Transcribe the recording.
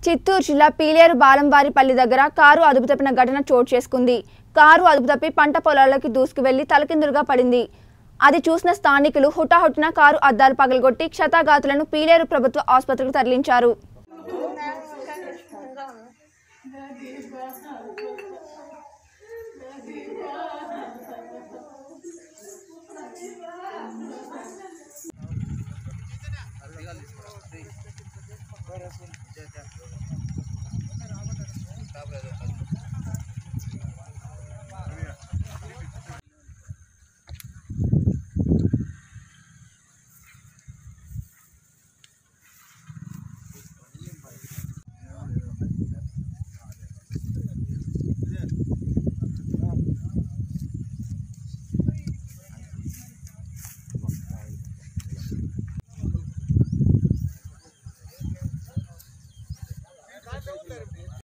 చిత్తూరు జిల్లా పీలేరు బాలంవారిపల్లి దగ్గర కారు అదుపు తప్పిన ఘటన చోటు చేసుకుంది కారు అదుపు తప్పి పంట పొలాల్లోకి దూసుకువెళ్లి తలకిందులుగా పడింది అది చూసిన స్థానికులు హుటాహుటిన కారు అద్దాలు పగలగొట్టి క్షతాఘాతులను పీలేరు ప్రభుత్వ ఆసుపత్రికి తరలించారు